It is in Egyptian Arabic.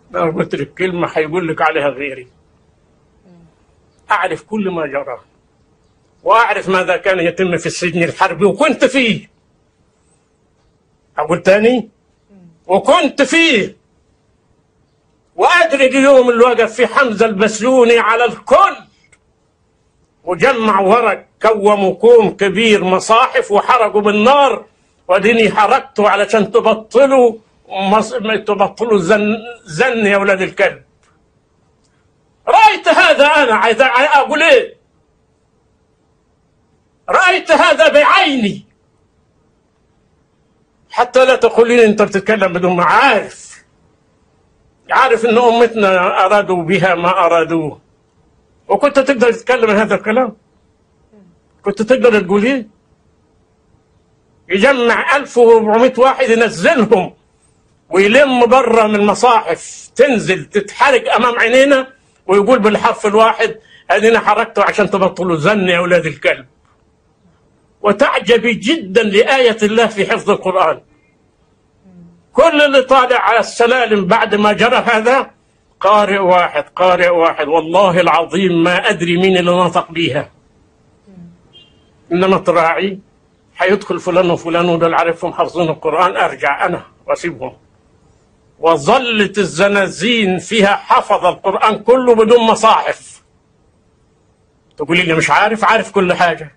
لو قلت لك كلمة هيقول لك عليها غيري أعرف كل ما جرى وأعرف ماذا كان يتم في السجن الحربي وكنت فيه أقول تاني وكنت فيه وأدري اليوم اللي وقف فيه حمزة البسيوني على الكل وجمع ورق كوموا كوم كبير مصاحف وحرقوا بالنار وديني حرقته علشان تبطلوا مص... تبطلوا زن... زن يا ولاد الكلب رأيت هذا أنا عايز أقول إيه رأيت هذا بعيني حتى لا تقولين أنت بتتكلم بدون ما عارف عارف أن أمتنا أرادوا بها ما أرادوه وكنت تقدر تتكلم هذا الكلام كنت تقدر تقول ايه يجمع 1400 واحد ينزلهم ويلم بره من المصاحف تنزل تتحرق امام عينينا ويقول بالحرف الواحد ادينا حركته عشان تبطلوا زن يا اولاد الكلب وتعجبي جدا لآية الله في حفظ القرآن كل اللي طالع على السلالم بعد ما جرى هذا قارئ واحد قارئ واحد والله العظيم ما أدري مين اللي نطق بيها إنما تراعي حيدخل فلان وفلان ودول عارفهم حافظين القرآن أرجع أنا وأسيبهم وظلت الزنازين فيها حفظ القرآن كله بدون مصاحف تقولي لي مش عارف عارف كل حاجة